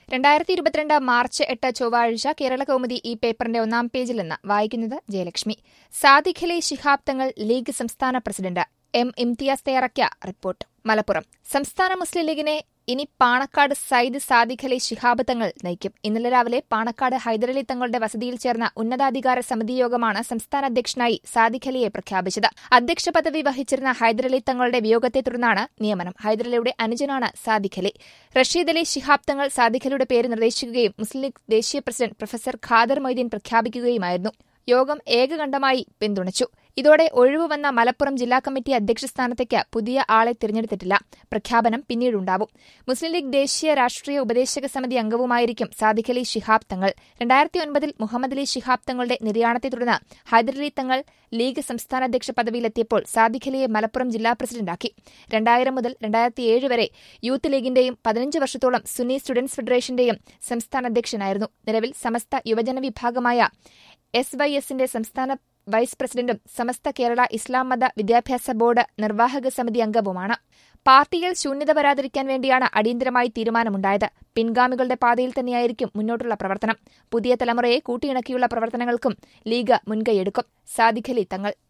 രണ്ടായിരത്തി ഇരുപത്തിരണ്ട് മാർച്ച് എട്ട് ചൊവ്വാഴ്ച കേരള കൗമുദി ഈ പേപ്പറിന്റെ ഒന്നാം പേജിൽ നിന്ന് വായിക്കുന്നത് ജയലക്ഷ്മി സാദിഖിലെ ശിഹാബ് തങ്ങൾ ലീഗ് സംസ്ഥാന പ്രസിഡന്റ് എം ഇംതിയാസ് തയ്യാറാക്കിയ റിപ്പോർട്ട് മലപ്പുറം സംസ്ഥാന മുസ്ലിം ലീഗിനെ ഇനി പാണക്കാട് സയ്യിദ് സാദിഖ് അലി ശിഹാബ് തങ്ങൾ നയിക്കും ഇന്നലെ രാവിലെ പാണക്കാട് ഹൈദരലി തങ്ങളുടെ വസതിയിൽ ചേർന്ന ഉന്നതാധികാര സമിതി യോഗമാണ് സംസ്ഥാന അധ്യക്ഷനായി സാദിഖ് അലിയെ പ്രഖ്യാപിച്ചത് അധ്യക്ഷ പദവി വഹിച്ചിരുന്ന ഹൈദരലി തങ്ങളുടെ വിയോഗത്തെ തുടർന്നാണ് നിയമനം ഹൈദരലിയുടെ അനുജനാണ് സാദിഖ് അലി റഷീദ് അലി ശിഹാബ് തങ്ങൾ സാദിഖ് അലിയുടെ പേര് നിർദ്ദേശിക്കുകയും മുസ്ലിം ലീഗ് ദേശീയ പ്രസിഡന്റ് പ്രൊഫസർ ഖാദർ മൊയ്തീൻ പ്രഖ്യാപിക്കുകയുമായിരുന്നു യോഗം ഏകകണ്ഠമായി പിന്തുണച്ചു ഇതോടെ ഒഴിവ് വന്ന മലപ്പുറം ജില്ലാ കമ്മിറ്റി അധ്യക്ഷ സ്ഥാനത്തേക്ക് പുതിയ ആളെ തിരഞ്ഞെടുത്തിട്ടില്ല പ്രഖ്യാപനം പിന്നീടുണ്ടാവും മുസ്ലിം ലീഗ് ദേശീയ രാഷ്ട്രീയ ഉപദേശക സമിതി അംഗവുമായിരിക്കും സാദിഖ് അലി ശിഹാബ് തങ്ങൾ രണ്ടായിരത്തി ഒൻപതിൽ മുഹമ്മദ് അലി ശിഹാബ് തങ്ങളുടെ നിര്യാണത്തെ തുടർന്ന് ഹൈദരലി തങ്ങൾ ലീഗ് സംസ്ഥാന അധ്യക്ഷ പദവിയിലെത്തിയപ്പോൾ സാദിഖ് അലിയെ മലപ്പുറം ജില്ലാ പ്രസിഡന്റാക്കി രണ്ടായിരം മുതൽ രണ്ടായിരത്തിയേഴ് വരെ യൂത്ത് ലീഗിന്റെയും പതിനഞ്ച് വർഷത്തോളം സുന്നി സ്റ്റുഡൻസ് ഫെഡറേഷന്റെയും സംസ്ഥാന അധ്യക്ഷനായിരുന്നു നിലവിൽ സമസ്ത യുവജന വിഭാഗമായ എസ് വൈ എസിന്റെ സംസ്ഥാന വൈസ് പ്രസിഡന്റും സമസ്ത കേരള ഇസ്ലാം മത വിദ്യാഭ്യാസ ബോർഡ് നിർവാഹക സമിതി അംഗവുമാണ് പാർട്ടിയിൽ ശൂന്യത വരാതിരിക്കാൻ വേണ്ടിയാണ് അടിയന്തരമായി തീരുമാനമുണ്ടായത് പിൻഗാമികളുടെ പാതയിൽ തന്നെയായിരിക്കും മുന്നോട്ടുള്ള പ്രവർത്തനം പുതിയ തലമുറയെ കൂട്ടിയിണക്കിയുള്ള പ്രവർത്തനങ്ങൾക്കും ലീഗ് മുൻകൈയെടുക്കും സാദിഖലി തങ്ങൾ